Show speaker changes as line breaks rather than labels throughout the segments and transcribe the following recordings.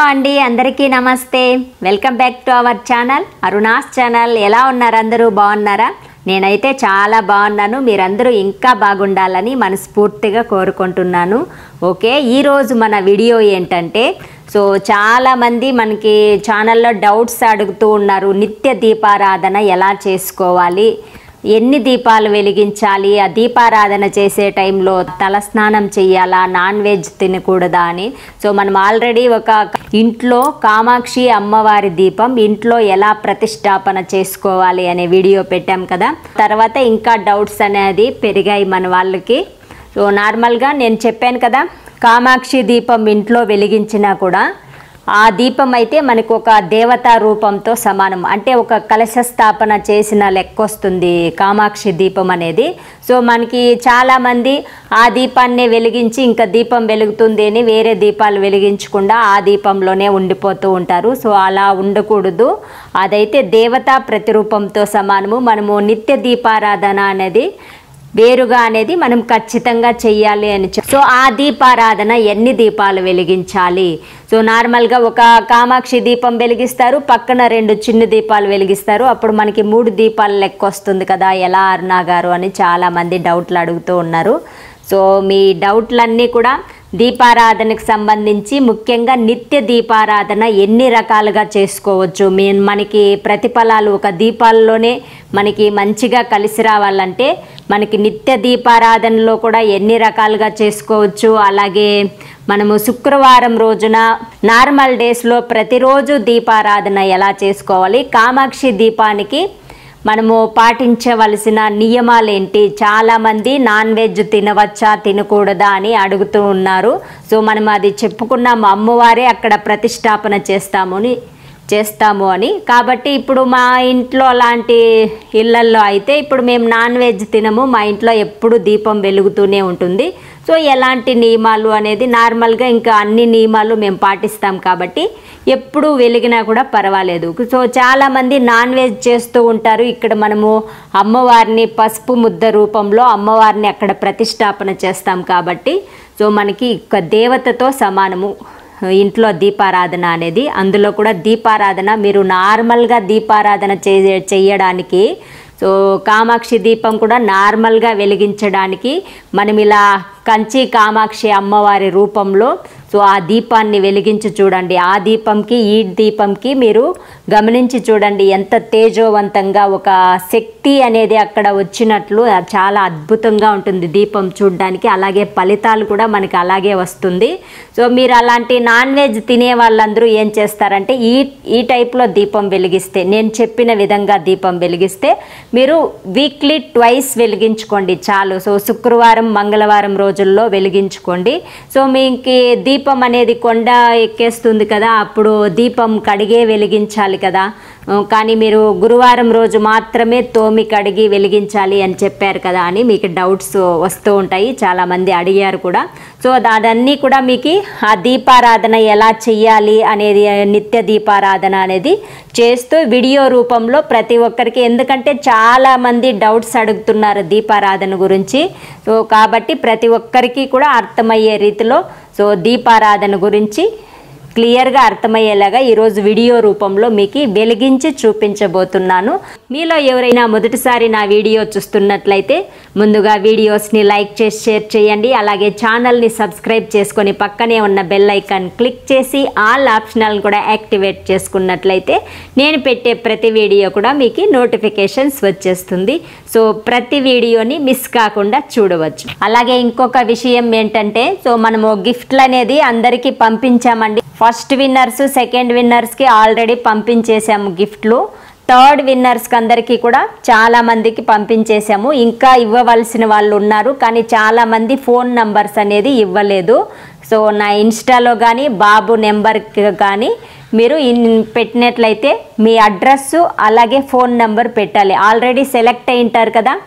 అండి అందరికీ నమస్తే welcome back to our channel Aruna's channel ఎలా ఉన్నారు అందరూ బాగున్నారా నేనైతే చాలా బాగున్నాను మీరందరూ ఇంకా బాగుండాలని మనస్ఫూర్తిగా కోరుకుంటున్నాను ఓకే ఈరోజు మన వీడియో ఏంటంటే సో చాలామంది మనకి ఛానల్లో డౌట్స్ అడుగుతూ ఉన్నారు నిత్య దీపారాధన ఎలా చేసుకోవాలి ఎన్ని దీపాలు వెలిగించాలి ఆ దీపారాధన చేసే టైంలో తలస్నానం చేయాలా నాన్ వెజ్ తినకూడదా అని సో మనం ఆల్రెడీ ఒక ఇంట్లో కామాక్షి అమ్మవారి దీపం ఇంట్లో ఎలా ప్రతిష్టాపన చేసుకోవాలి అనే వీడియో పెట్టాం కదా తర్వాత ఇంకా డౌట్స్ అనేది పెరిగాయి మన వాళ్ళకి సో నార్మల్గా నేను చెప్పాను కదా కామాక్షి దీపం ఇంట్లో వెలిగించినా కూడా ఆ దీపం అయితే మనకు ఒక దేవతా రూపంతో సమానం అంటే ఒక కలశ స్థాపన చేసిన లెక్క వస్తుంది కామాక్షి దీపం అనేది సో మనకి చాలామంది ఆ దీపాన్ని వెలిగించి ఇంకా దీపం వెలుగుతుంది అని వేరే దీపాలు వెలిగించకుండా ఆ దీపంలోనే ఉండిపోతూ ఉంటారు సో అలా ఉండకూడదు అదైతే దేవతా ప్రతిరూపంతో సమానము మనము నిత్య దీపారాధన అనేది వేరుగా అనేది మనం ఖచ్చితంగా చెయ్యాలి అని చెప్ సో ఆ దీపారాధన ఎన్ని దీపాలు వెలిగించాలి సో నార్మల్గా ఒక కామాక్షి దీపం వెలిగిస్తారు పక్కన రెండు చిన్న దీపాలు వెలిగిస్తారు అప్పుడు మనకి మూడు దీపాలు లెక్క వస్తుంది కదా ఎలా అరుణా గారు అని చాలామంది డౌట్లు అడుగుతూ ఉన్నారు సో మీ డౌట్లన్నీ కూడా దీపారాధనకు సంబంధించి ముఖ్యంగా నిత్య దీపారాధన ఎన్ని రకాలుగా చేసుకోవచ్చు మీ మనకి ప్రతిఫలాలు ఒక దీపాల్లోనే మనకి మంచిగా కలిసి రావాలంటే మనకి నిత్య దీపారాధనలో కూడా ఎన్ని రకాలుగా చేసుకోవచ్చు అలాగే మనము శుక్రవారం రోజున నార్మల్ డేస్లో ప్రతిరోజు దీపారాధన ఎలా చేసుకోవాలి కామాక్షి దీపానికి మనము పాటించవలసిన నియమాలేంటి చాలామంది నాన్ వెజ్ తినవచ్చా తినకూడదా అని అడుగుతూ ఉన్నారు సో మనం అది చెప్పుకున్నాము అమ్మవారే అక్కడ ప్రతిష్టాపన చేస్తాము అని చేస్తాము అని కాబట్టి ఇప్పుడు మా ఇంట్లో లాంటి ఇళ్ళల్లో అయితే ఇప్పుడు మేము నాన్ వెజ్ తినము మా ఇంట్లో ఎప్పుడు దీపం వెలుగుతూనే ఉంటుంది సో ఎలాంటి నియమాలు అనేది నార్మల్గా ఇంకా అన్ని నియమాలు మేము పాటిస్తాం కాబట్టి ఎప్పుడు వెలిగినా కూడా పర్వాలేదు సో చాలామంది నాన్ వెజ్ చేస్తూ ఉంటారు ఇక్కడ మనము అమ్మవారిని పసుపు ముద్ద రూపంలో అమ్మవారిని అక్కడ ప్రతిష్టాపన చేస్తాం కాబట్టి సో మనకి ఒక దేవతతో సమానము ఇంట్లో దీపారాధన అనేది అందులో కూడా దీపారాధన మీరు నార్మల్గా దీపారాధన చే చేయడానికి సో కామాక్షి దీపం కూడా నార్మల్గా వెలిగించడానికి మనం ఇలా కంచి కామాక్షి అమ్మవారి రూపంలో సో ఆ దీపాన్ని వెలిగించి చూడండి ఆ దీపంకి ఈ దీపంకి మీరు గమనించి చూడండి ఎంత తేజోవంతంగా ఒక శక్తి అనేది అక్కడ వచ్చినట్లు అది చాలా అద్భుతంగా ఉంటుంది దీపం చూడడానికి అలాగే ఫలితాలు కూడా మనకి అలాగే వస్తుంది సో మీరు అలాంటి నాన్ వెజ్ తినే వాళ్ళందరూ ఏం చేస్తారంటే ఈ ఈ టైప్లో దీపం వెలిగిస్తే నేను చెప్పిన విధంగా దీపం వెలిగిస్తే మీరు వీక్లీ ట్వైస్ వెలిగించుకోండి చాలు సో శుక్రవారం మంగళవారం రోజుల్లో వెలిగించుకోండి సో మీకు దీపం అనేది కొండ ఎక్కేస్తుంది కదా అప్పుడు దీపం కడిగే వెలిగించాలి కదా ఆ, కానీ మీరు గురువారం రోజు మాత్రమే తోమి కడిగి వెలిగించాలి అని చెప్పారు కదా అని మీకు డౌట్స్ వస్తూ ఉంటాయి చాలామంది అడిగారు కూడా సో అదన్నీ కూడా మీకు ఆ దీపారాధన ఎలా చెయ్యాలి అనేది నిత్య దీపారాధన అనేది చేస్తూ వీడియో రూపంలో ప్రతి ఒక్కరికి ఎందుకంటే చాలామంది డౌట్స్ అడుగుతున్నారు దీపారాధన గురించి సో కాబట్టి ప్రతి ఒక్కరికి కూడా అర్థమయ్యే రీతిలో సో దీపారాధన గురించి క్లియర్గా అర్థమయ్యేలాగా ఈరోజు వీడియో రూపంలో మీకు వెలిగించి చూపించబోతున్నాను మీలో ఎవరైనా మొదటిసారి నా వీడియో చూస్తున్నట్లయితే ముందుగా వీడియోస్ని లైక్ చేసి షేర్ చేయండి అలాగే ఛానల్ని సబ్స్క్రైబ్ చేసుకొని పక్కనే ఉన్న బెల్ ఐకాన్ క్లిక్ చేసి ఆల్ ఆప్షనల్ కూడా యాక్టివేట్ చేసుకున్నట్లయితే నేను పెట్టే ప్రతి వీడియో కూడా మీకు నోటిఫికేషన్స్ వచ్చేస్తుంది సో ప్రతి వీడియోని మిస్ కాకుండా చూడవచ్చు అలాగే ఇంకొక విషయం ఏంటంటే సో మనము గిఫ్ట్లు అనేది అందరికీ పంపించామండి ఫస్ట్ విన్నర్స్ సెకండ్ విన్నర్స్కి ఆల్రెడీ పంపించేసాము గిఫ్ట్లు థర్డ్ విన్నర్స్కి అందరికీ కూడా చాలా మందికి పంపించేసాము ఇంకా ఇవ్వవలసిన వాళ్ళు ఉన్నారు కానీ చాలామంది ఫోన్ నంబర్స్ అనేది ఇవ్వలేదు సో నా ఇన్స్టాలో కానీ బాబు నెంబర్కి కానీ మీరు ఇన్ పెట్టినట్లయితే మీ అడ్రస్ అలాగే ఫోన్ నెంబర్ పెట్టాలి ఆల్రెడీ సెలెక్ట్ అయి ఉంటారు కదా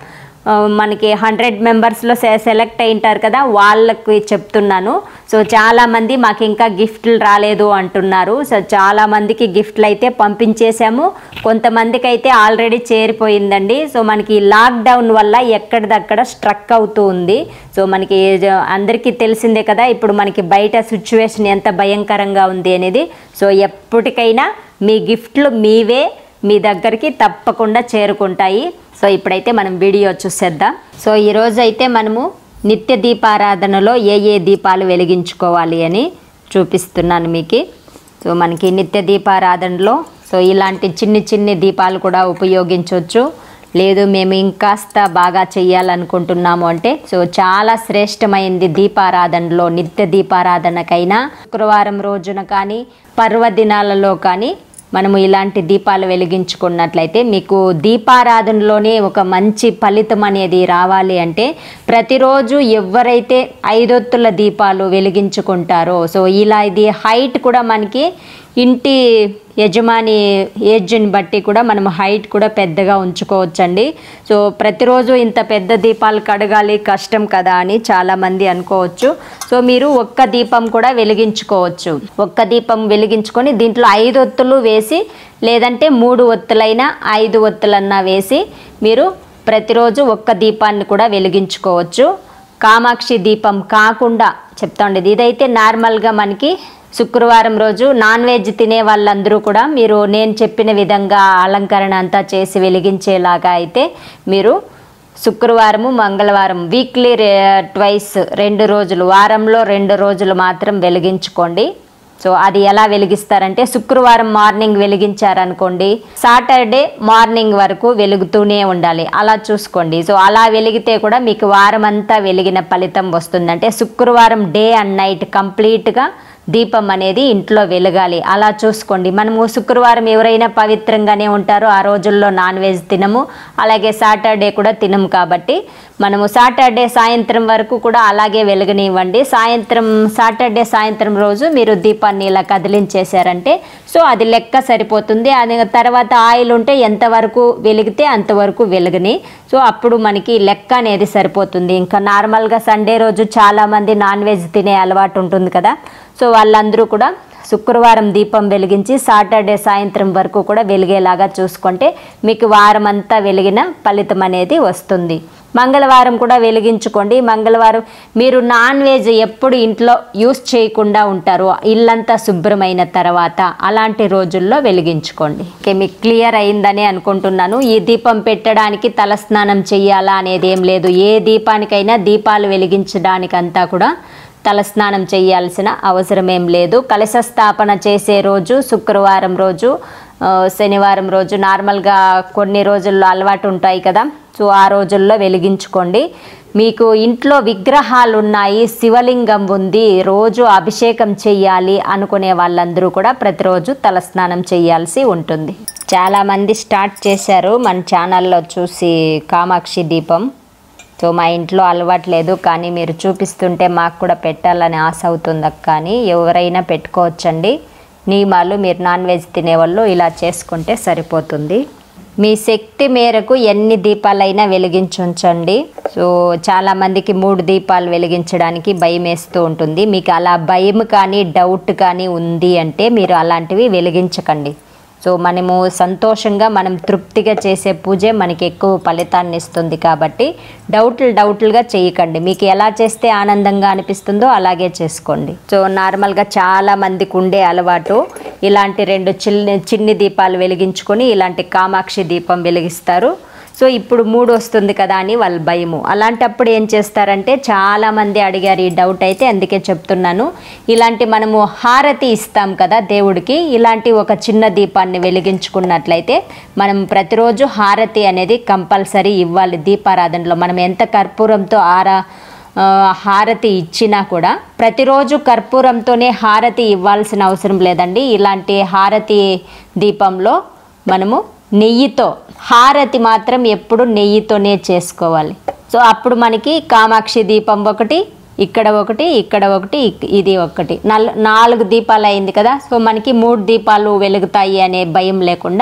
ఆ, మనకి హండ్రెడ్ మెంబర్స్లో సెలెక్ట్ అయింటారు కదా వాళ్ళకి చెప్తున్నాను సో చాలామంది మాకు ఇంకా గిఫ్ట్లు రాలేదు అంటున్నారు సో చాలామందికి గిఫ్ట్లు అయితే పంపించేశాము కొంతమందికి అయితే ఆల్రెడీ చేరిపోయిందండి సో మనకి లాక్డౌన్ వల్ల ఎక్కడిదక్కడ స్ట్రక్ అవుతూ ఉంది సో మనకి జ- అందరికీ తెలిసిందే కదా ఇప్పుడు మనకి బయట సిచ్యువేషన్ ఎంత భయంకరంగా ఉంది అనేది సో ఎప్పటికైనా మీ గిఫ్ట్లు మీవే మీ దగ్గరికి తప్పకుండా చేరుకుంటాయి సో ఇప్పుడైతే మనం వీడియో చూసేద్దాం సో ఈరోజు అయితే మనము నిత్య దీపారాధనలో ఏ ఏ దీపాలు వెలిగించుకోవాలి అని చూపిస్తున్నాను మీకు సో మనకి నిత్య దీపారాధనలో సో ఇలాంటి చిన్ని చిన్ని దీపాలు కూడా ఉపయోగించవచ్చు లేదు మేము ఇంకాస్త బాగా చేయాలనుకుంటున్నాము అంటే సో చాలా శ్రేష్టమైంది దీపారాధనలో నిత్య దీపారాధనకైనా శుక్రవారం రోజున కానీ పర్వదినాలలో కానీ మనము ఇలాంటి దీపాలు వెలిగించుకున్నట్లయితే మీకు దీపారాధనలోనే ఒక మంచి ఫలితం అనేది రావాలి అంటే ప్రతిరోజు ఎవరైతే ఐదొత్తుల దీపాలు వెలిగించుకుంటారో సో ఇలా ఇది హైట్ కూడా మనకి ఇంటి యజమాని ఏజ్ని బట్టి కూడా మనం హైట్ కూడా పెద్దగా ఉంచుకోవచ్చండి సో ప్రతిరోజు ఇంత పెద్ద దీపాలు కడగాలి కష్టం కదా అని చాలామంది అనుకోవచ్చు సో మీరు ఒక్క దీపం కూడా వెలిగించుకోవచ్చు ఒక్క దీపం వెలిగించుకొని దీంట్లో ఐదు ఒత్తులు వేసి లేదంటే మూడు ఒత్తులైనా ఐదు ఒత్తులన్నా వేసి మీరు ప్రతిరోజు ఒక్క దీపాన్ని కూడా వెలిగించుకోవచ్చు కామాక్షి దీపం కాకుండా చెప్తా ఉండేది ఇదైతే నార్మల్గా మనకి శుక్రవారం రోజు నాన్ వెజ్ తినే వాళ్ళందరూ కూడా మీరు నేను చెప్పిన విధంగా అలంకరణ అంతా చేసి వెలిగించేలాగా అయితే మీరు శుక్రవారము మంగళవారం వీక్లీ ట్వైస్ రెండు రోజులు వారంలో రెండు రోజులు మాత్రం వెలిగించుకోండి సో అది ఎలా వెలిగిస్తారంటే శుక్రవారం మార్నింగ్ వెలిగించారనుకోండి సాటర్డే మార్నింగ్ వరకు వెలుగుతూనే ఉండాలి అలా చూసుకోండి సో అలా వెలిగితే కూడా మీకు వారం అంతా వెలిగిన ఫలితం వస్తుంది అంటే శుక్రవారం డే అండ్ నైట్ కంప్లీట్గా దీపం అనేది ఇంట్లో వెలగాలి అలా చూసుకోండి మనము శుక్రవారం ఎవరైనా పవిత్రంగానే ఉంటారో ఆ రోజుల్లో నాన్ వెజ్ తినము అలాగే సాటర్డే కూడా తినము కాబట్టి మనము సాటర్డే సాయంత్రం వరకు కూడా అలాగే వెలగనివ్వండి సాయంత్రం సాటర్డే సాయంత్రం రోజు మీరు దీపాన్ని ఇలా కదిలించేశారంటే సో అది లెక్క సరిపోతుంది అది తర్వాత ఆయిల్ ఉంటే ఎంతవరకు వెలిగితే అంతవరకు వెలుగుని సో అప్పుడు మనకి లెక్క అనేది సరిపోతుంది ఇంకా నార్మల్గా సండే రోజు చాలామంది నాన్ వెజ్ తినే అలవాటు ఉంటుంది కదా సో వాళ్ళందరూ కూడా శుక్రవారం దీపం వెలిగించి సాటర్డే సాయంత్రం వరకు కూడా వెలిగేలాగా చూసుకుంటే మీకు వారం అంతా వెలిగిన ఫలితం అనేది వస్తుంది మంగళవారం కూడా వెలిగించుకోండి మంగళవారం మీరు నాన్ వెజ్ ఎప్పుడు ఇంట్లో యూస్ చేయకుండా ఉంటారు ఇల్లంతా శుభ్రమైన తర్వాత అలాంటి రోజుల్లో వెలిగించుకోండి ఓకే మీకు క్లియర్ అయిందని అనుకుంటున్నాను ఈ దీపం పెట్టడానికి తలస్నానం చెయ్యాలా అనేది ఏం లేదు ఏ దీపానికైనా దీపాలు వెలిగించడానికంతా కూడా తలస్నానం చేయాల్సిన అవసరం ఏం లేదు కలశ స్థాపన చేసే రోజు శుక్రవారం రోజు ఆ, శనివారం రోజు నార్మల్గా కొన్ని రోజుల్లో అలవాటు ఉంటాయి కదా సో ఆ రోజుల్లో వెలిగించుకోండి మీకు ఇంట్లో విగ్రహాలు ఉన్నాయి శివలింగం ఉంది రోజు అభిషేకం చెయ్యాలి అనుకునే వాళ్ళందరూ కూడా ప్రతిరోజు తలస్నానం చేయాల్సి ఉంటుంది చాలామంది స్టార్ట్ చేశారు మన ఛానల్లో చూసి కామాక్షి దీపం సో మా ఇంట్లో అలవాట్లేదు కానీ మీరు చూపిస్తుంటే మాకు కూడా పెట్టాలని ఆశ అవుతుంది అక్క కానీ ఎవరైనా పెట్టుకోవచ్చండి నియమాలు మీరు నాన్ వెజ్ తినేవాళ్ళు ఇలా చేసుకుంటే సరిపోతుంది మీ శక్తి మేరకు ఎన్ని దీపాలైనా వెలిగించుంచండి సో చాలామందికి మూడు దీపాలు వెలిగించడానికి భయం వేస్తూ ఉంటుంది మీకు అలా భయం కానీ డౌట్ కానీ ఉంది అంటే మీరు అలాంటివి వెలిగించకండి సో మనము సంతోషంగా మనం తృప్తిగా చేసే పూజే మనకి ఎక్కువ ఫలితాన్ని ఇస్తుంది కాబట్టి డౌట్లు డౌట్లుగా చేయకండి మీకు ఎలా చేస్తే ఆనందంగా అనిపిస్తుందో అలాగే చేసుకోండి సో నార్మల్గా చాలా మందికి ఉండే అలవాటు ఇలాంటి రెండు చిన్ని చిన్ని దీపాలు వెలిగించుకొని ఇలాంటి కామాక్షి దీపం వెలిగిస్తారు సో ఇప్పుడు మూడు వస్తుంది కదా అని వాళ్ళ భయము అలాంటప్పుడు ఏం చేస్తారంటే చాలామంది అడిగారు ఈ డౌట్ అయితే అందుకే చెప్తున్నాను ఇలాంటి మనము హారతి ఇస్తాం కదా దేవుడికి ఇలాంటి ఒక చిన్న దీపాన్ని వెలిగించుకున్నట్లయితే మనం ప్రతిరోజు హారతి అనేది కంపల్సరీ ఇవ్వాలి దీపారాధనలో మనం ఎంత కర్పూరంతో ఆరా ఆ, హారతి ఇచ్చినా కూడా ప్రతిరోజు కర్పూరంతోనే హారతి ఇవ్వాల్సిన అవసరం లేదండి ఇలాంటి హారతి దీపంలో మనము నెయ్యితో హారతి మాత్రం ఎప్పుడు నెయ్యితోనే చేసుకోవాలి సో అప్పుడు మనకి కామాక్షి దీపం ఒకటి ఇక్కడ ఒకటి ఇక్కడ ఒకటి ఇక్- ఇది ఒకటి నల్ నాలుగు దీపాలు అయింది కదా సో మనకి మూడు దీపాలు వెలుగుతాయి అనే భయం లేకుండా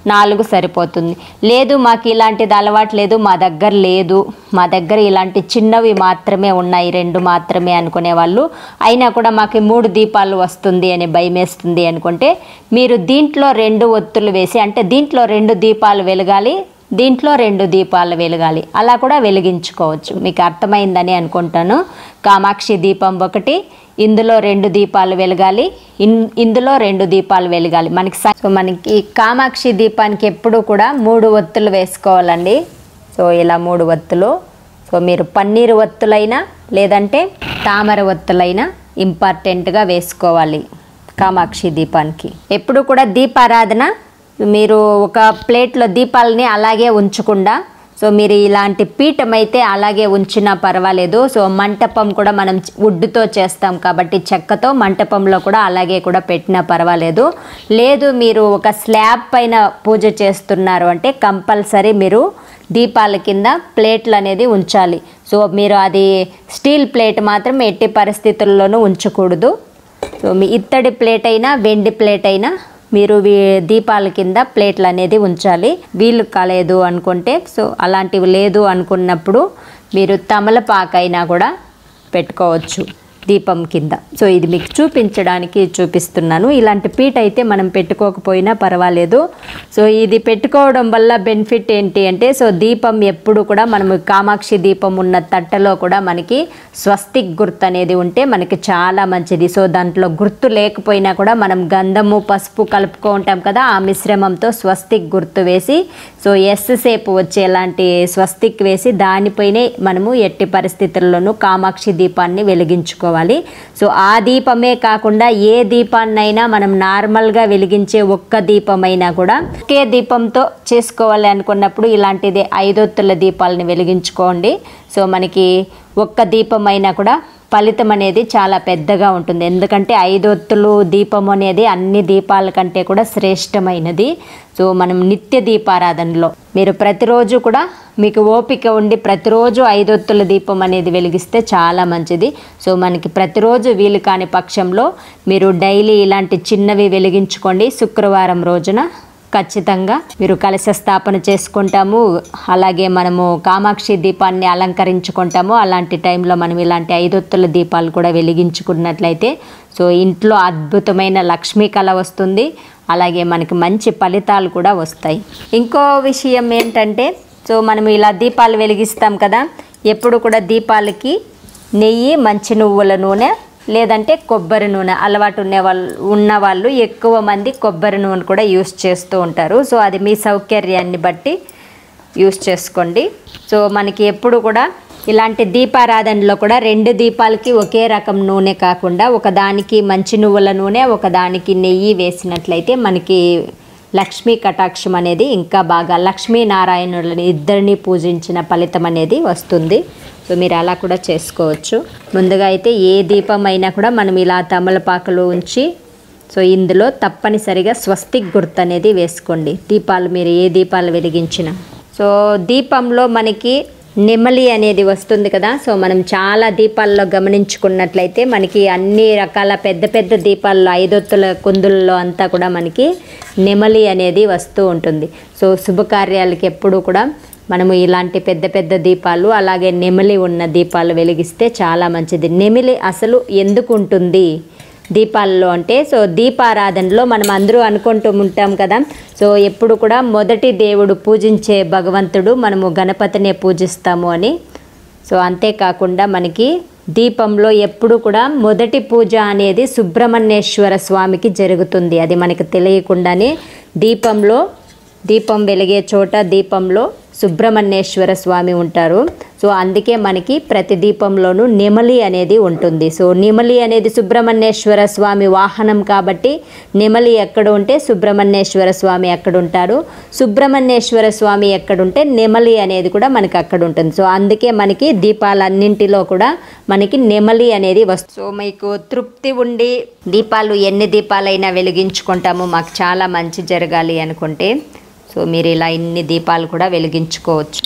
నాలుగు సరిపోతుంది లేదు మాకు ఇలాంటిది అలవాటు లేదు మా దగ్గర లేదు మా దగ్గర ఇలాంటి చిన్నవి మాత్రమే ఉన్నాయి రెండు మాత్రమే అనుకునే వాళ్ళు అయినా కూడా మాకు మూడు దీపాలు వస్తుంది అని భయం వేస్తుంది అనుకుంటే మీరు దీంట్లో రెండు ఒత్తులు వేసి అంటే దీంట్లో రెండు దీపాలు వెలగాలి దీంట్లో రెండు దీపాలు వెలగాలి అలా కూడా వెలిగించుకోవచ్చు మీకు అర్థమైందని అనుకుంటాను కామాక్షి దీపం ఒకటి ఇందులో రెండు దీపాలు వెలగాలి ఇన్ ఇందులో రెండు దీపాలు వెలగాలి మనకి స- సో మనకి కామాక్షి దీపానికి ఎప్పుడు కూడా మూడు ఒత్తులు వేసుకోవాలండి సో ఇలా మూడు ఒత్తులు సో మీరు పన్నీరు ఒత్తులైనా లేదంటే తామర ఒత్తులైనా ఇంపార్టెంట్గా వేసుకోవాలి కామాక్షి దీపానికి ఎప్పుడు కూడా దీపారాధన మీరు ఒక ప్లేట్లో దీపాలని అలాగే ఉంచకుండా సో మీరు ఇలాంటి పీఠం అయితే అలాగే ఉంచినా పర్వాలేదు సో మంటపం కూడా మనం వుడ్తో చేస్తాం కాబట్టి చెక్కతో మంటపంలో కూడా అలాగే కూడా పెట్టినా పర్వాలేదు లేదు మీరు ఒక స్లాబ్ పైన పూజ చేస్తున్నారు అంటే కంపల్సరీ మీరు దీపాల కింద ప్లేట్లు అనేది ఉంచాలి సో మీరు అది స్టీల్ ప్లేట్ మాత్రం ఎట్టి పరిస్థితుల్లోనూ ఉంచకూడదు సో మీ ఇత్తడి ప్లేట్ అయినా వెండి ప్లేట్ అయినా మీరు వీ- దీపాల కింద ప్లేట్లు అనేది ఉంచాలి వీలు కాలేదు అనుకుంటే సో అలాంటివి లేదు అనుకున్నప్పుడు మీరు తమలపాకు అయినా కూడా పెట్టుకోవచ్చు దీపం కింద సో ఇది మీకు చూపించడానికి చూపిస్తున్నాను ఇలాంటి పీట అయితే మనం పెట్టుకోకపోయినా పర్వాలేదు సో ఇది పెట్టుకోవడం వల్ల బెనిఫిట్ ఏంటి అంటే సో దీపం ఎప్పుడు కూడా మనము కామాక్షి దీపం ఉన్న తట్టలో కూడా మనకి స్వస్తిక్ గుర్తు అనేది ఉంటే మనకి చాలా మంచిది సో దాంట్లో గుర్తు లేకపోయినా కూడా మనం గంధము పసుపు కలుపుకో ఉంటాం కదా ఆ మిశ్రమంతో స్వస్తిక్ గుర్తు వేసి సో ఎస్ సేపు వచ్చేలాంటి స్వస్తిక్ వేసి దానిపైనే మనము ఎట్టి పరిస్థితుల్లోనూ కామాక్షి దీపాన్ని వెలిగించుకోవాలి సో ఆ దీపమే కాకుండా ఏ దీపాన్నైనా మనం నార్మల్గా వెలిగించే ఒక్క దీపమైనా కూడా ఒకే దీపంతో చేసుకోవాలి అనుకున్నప్పుడు ఇలాంటిది ఐదొత్తుల దీపాలని వెలిగించుకోండి సో మనకి ఒక్క దీపం అయినా కూడా ఫలితం అనేది చాలా పెద్దగా ఉంటుంది ఎందుకంటే ఐదొత్తులు దీపం అనేది అన్ని దీపాల కంటే కూడా శ్రేష్టమైనది సో మనం నిత్య దీపారాధనలో మీరు ప్రతిరోజు కూడా మీకు ఓపిక ఉండి ప్రతిరోజు ఐదొత్తుల దీపం అనేది వెలిగిస్తే చాలా మంచిది సో మనకి ప్రతిరోజు వీలు కాని పక్షంలో మీరు డైలీ ఇలాంటి చిన్నవి వెలిగించుకోండి శుక్రవారం రోజున ఖచ్చితంగా మీరు కలశ స్థాపన చేసుకుంటాము అలాగే మనము కామాక్షి దీపాన్ని అలంకరించుకుంటాము అలాంటి టైంలో మనం ఇలాంటి ఐదొత్తుల దీపాలు కూడా వెలిగించుకున్నట్లయితే సో ఇంట్లో అద్భుతమైన లక్ష్మీ కళ వస్తుంది అలాగే మనకి మంచి ఫలితాలు కూడా వస్తాయి ఇంకో విషయం ఏంటంటే సో మనం ఇలా దీపాలు వెలిగిస్తాం కదా ఎప్పుడు కూడా దీపాలకి నెయ్యి మంచి నువ్వుల నూనె లేదంటే కొబ్బరి నూనె అలవాటు ఉన్న వాళ్ళు ఉన్న వాళ్ళు ఎక్కువ మంది కొబ్బరి నూనె కూడా యూస్ చేస్తూ ఉంటారు సో అది మీ సౌకర్యాన్ని బట్టి యూస్ చేసుకోండి సో మనకి ఎప్పుడు కూడా ఇలాంటి దీపారాధనలో కూడా రెండు దీపాలకి ఒకే రకం నూనె కాకుండా ఒకదానికి మంచి నువ్వుల నూనె ఒకదానికి నెయ్యి వేసినట్లయితే మనకి లక్ష్మీ కటాక్షం అనేది ఇంకా బాగా లక్ష్మీనారాయణులని ఇద్దరిని పూజించిన ఫలితం అనేది వస్తుంది సో మీరు అలా కూడా చేసుకోవచ్చు ముందుగా అయితే ఏ దీపం అయినా కూడా మనం ఇలా తమలపాకులు ఉంచి సో ఇందులో తప్పనిసరిగా స్వస్తిక్ గుర్తు అనేది వేసుకోండి దీపాలు మీరు ఏ దీపాలు వెలిగించినా సో దీపంలో మనకి నెమలి అనేది వస్తుంది కదా సో మనం చాలా దీపాల్లో గమనించుకున్నట్లయితే మనకి అన్ని రకాల పెద్ద పెద్ద దీపాల్లో ఐదొత్తుల కుందుల్లో అంతా కూడా మనకి నెమలి అనేది వస్తూ ఉంటుంది సో శుభకార్యాలకి ఎప్పుడు కూడా మనము ఇలాంటి పెద్ద పెద్ద దీపాలు అలాగే నెమలి ఉన్న దీపాలు వెలిగిస్తే చాలా మంచిది నెమిలి అసలు ఎందుకు ఉంటుంది దీపాల్లో అంటే సో దీపారాధనలో మనం అందరూ అనుకుంటూ ఉంటాం కదా సో ఎప్పుడు కూడా మొదటి దేవుడు పూజించే భగవంతుడు మనము గణపతినే పూజిస్తాము అని సో అంతేకాకుండా మనకి దీపంలో ఎప్పుడు కూడా మొదటి పూజ అనేది సుబ్రహ్మణ్యేశ్వర స్వామికి జరుగుతుంది అది మనకి తెలియకుండానే దీపంలో దీపం వెలిగే చోట దీపంలో సుబ్రహ్మణ్యేశ్వర స్వామి ఉంటారు సో అందుకే మనకి ప్రతి దీపంలోనూ నెమలి అనేది ఉంటుంది సో నెమలి అనేది సుబ్రహ్మణ్యేశ్వర స్వామి వాహనం కాబట్టి నెమలి ఎక్కడ ఉంటే సుబ్రహ్మణ్యేశ్వర స్వామి ఎక్కడ ఉంటారు సుబ్రహ్మణ్యేశ్వర స్వామి ఎక్కడుంటే నెమలి అనేది కూడా మనకి అక్కడ ఉంటుంది సో అందుకే మనకి దీపాలన్నింటిలో కూడా మనకి నెమలి అనేది వస్తుంది సో మీకు తృప్తి ఉండి దీపాలు ఎన్ని దీపాలైనా వెలిగించుకుంటాము మాకు చాలా మంచి జరగాలి అనుకుంటే సో మీరు ఇలా ఇన్ని దీపాలు కూడా వెలిగించుకోవచ్చు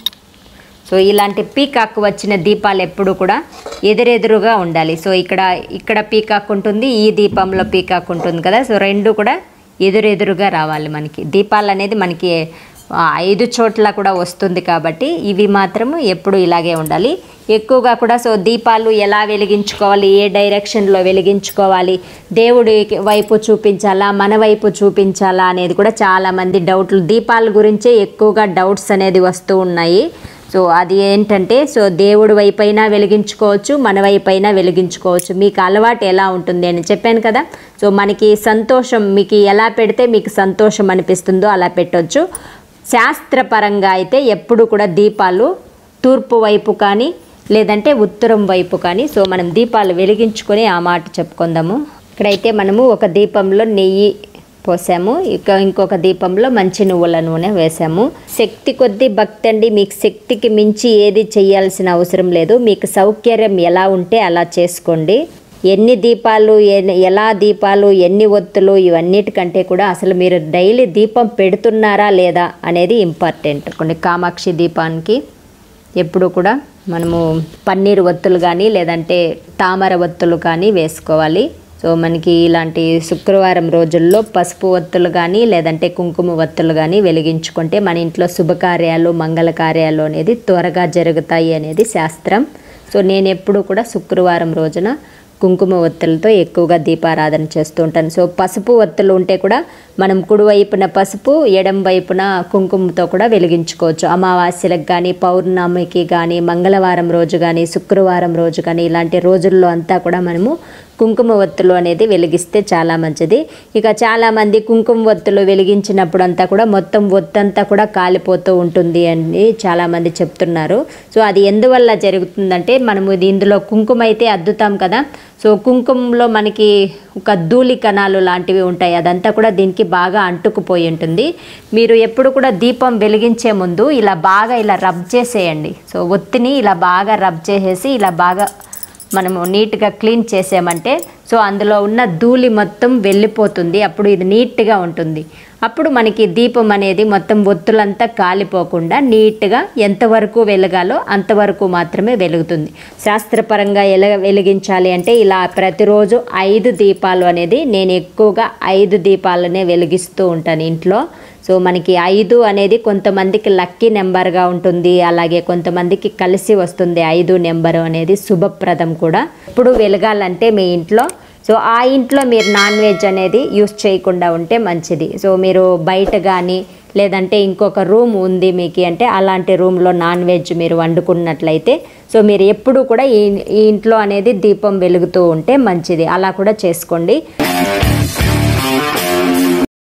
సో ఇలాంటి పీకాక్ వచ్చిన దీపాలు ఎప్పుడు కూడా ఎదురెదురుగా ఉండాలి సో ఇక్కడ ఇక్కడ పీకాక్ ఉంటుంది ఈ దీపంలో పీకాక్ ఉంటుంది కదా సో రెండు కూడా ఎదురెదురుగా రావాలి మనకి దీపాలు అనేది మనకి ఆ, ఐదు చోట్ల కూడా వస్తుంది కాబట్టి ఇవి మాత్రం ఎప్పుడు ఇలాగే ఉండాలి ఎక్కువగా కూడా సో దీపాలు ఎలా వెలిగించుకోవాలి ఏ డైరెక్షన్లో వెలిగించుకోవాలి దేవుడి వైపు చూపించాలా మన వైపు చూపించాలా అనేది కూడా చాలామంది డౌట్లు దీపాల గురించే ఎక్కువగా డౌట్స్ అనేది వస్తూ ఉన్నాయి సో అది ఏంటంటే సో దేవుడి వైపైనా వెలిగించుకోవచ్చు మన వైపైనా వెలిగించుకోవచ్చు మీకు అలవాటు ఎలా ఉంటుంది అని చెప్పాను కదా సో మనకి సంతోషం మీకు ఎలా పెడితే మీకు సంతోషం అనిపిస్తుందో అలా పెట్టొచ్చు శాస్త్రపరంగా అయితే ఎప్పుడు కూడా దీపాలు తూర్పు వైపు కానీ లేదంటే ఉత్తరం వైపు కానీ సో మనం దీపాలు వెలిగించుకొని ఆ మాట చెప్పుకుందాము ఇక్కడైతే మనము ఒక దీపంలో నెయ్యి పోసాము ఇక ఇంకొక దీపంలో మంచి నువ్వుల నూనె వేసాము శక్తి కొద్దీ భక్తి అండి మీకు శక్తికి మించి ఏది చేయాల్సిన అవసరం లేదు మీకు సౌకర్యం ఎలా ఉంటే అలా చేసుకోండి ఎన్ని దీపాలు ఎన్ని- ఎలా దీపాలు ఎన్ని ఒత్తులు ఇవన్నిటికంటే కూడా అసలు మీరు డైలీ దీపం పెడుతున్నారా లేదా అనేది ఇంపార్టెంట్ కొన్ని కామాక్షి దీపానికి ఎప్పుడు కూడా మనము పన్నీరు ఒత్తులు కానీ లేదంటే తామర ఒత్తులు కానీ వేసుకోవాలి సో మనకి ఇలాంటి శుక్రవారం రోజుల్లో పసుపు ఒత్తులు కానీ లేదంటే కుంకుమ ఒత్తులు కానీ వెలిగించుకుంటే మన ఇంట్లో శుభకార్యాలు మంగళ కార్యాలు అనేది త్వరగా జరుగుతాయి అనేది శాస్త్రం సో నేను ఎప్పుడు కూడా శుక్రవారం రోజున కుంకుమ ఒత్తులతో ఎక్కువగా దీపారాధన చేస్తూ ఉంటాను సో పసుపు ఒత్తులు ఉంటే కూడా మనం కుడివైపున పసుపు ఎడం వైపున కుంకుమతో కూడా వెలిగించుకోవచ్చు అమావాస్యలకు కానీ పౌర్ణమికి కానీ మంగళవారం రోజు కానీ శుక్రవారం రోజు కానీ ఇలాంటి రోజుల్లో అంతా కూడా మనము కుంకుమ ఒత్తులు అనేది వెలిగిస్తే చాలా మంచిది ఇక చాలామంది కుంకుమ ఒత్తులు వెలిగించినప్పుడు అంతా కూడా మొత్తం ఒత్తంతా కూడా కాలిపోతూ ఉంటుంది అని చాలామంది చెప్తున్నారు సో అది ఎందువల్ల జరుగుతుందంటే మనము ఇది ఇందులో కుంకుమ అయితే అద్దుతాం కదా సో కుంకుమలో మనకి ఒక ధూళి కణాలు లాంటివి ఉంటాయి అదంతా కూడా దీనికి బాగా అంటుకుపోయి ఉంటుంది మీరు ఎప్పుడు కూడా దీపం వెలిగించే ముందు ఇలా బాగా ఇలా రబ్ చేసేయండి సో ఒత్తిని ఇలా బాగా రబ్ చేసేసి ఇలా బాగా మనము నీట్గా క్లీన్ చేసామంటే సో అందులో ఉన్న ధూళి మొత్తం వెళ్ళిపోతుంది అప్పుడు ఇది నీట్గా ఉంటుంది అప్పుడు మనకి దీపం అనేది మొత్తం ఒత్తులంతా కాలిపోకుండా నీట్గా ఎంతవరకు వెలగాలో అంతవరకు మాత్రమే వెలుగుతుంది శాస్త్రపరంగా ఎలా వెలిగించాలి అంటే ఇలా ప్రతిరోజు ఐదు దీపాలు అనేది నేను ఎక్కువగా ఐదు దీపాలనే వెలిగిస్తూ ఉంటాను ఇంట్లో సో మనకి ఐదు అనేది కొంతమందికి లక్కీ నెంబర్గా ఉంటుంది అలాగే కొంతమందికి కలిసి వస్తుంది ఐదు నెంబరు అనేది శుభప్రదం కూడా ఇప్పుడు వెలగాలంటే మీ ఇంట్లో సో ఆ ఇంట్లో మీరు నాన్ వెజ్ అనేది యూస్ చేయకుండా ఉంటే మంచిది సో మీరు బయట కానీ లేదంటే ఇంకొక రూమ్ ఉంది మీకు అంటే అలాంటి రూమ్లో నాన్ వెజ్ మీరు వండుకున్నట్లయితే సో మీరు ఎప్పుడు కూడా ఈ ఈ ఇంట్లో అనేది దీపం వెలుగుతూ ఉంటే మంచిది అలా కూడా చేసుకోండి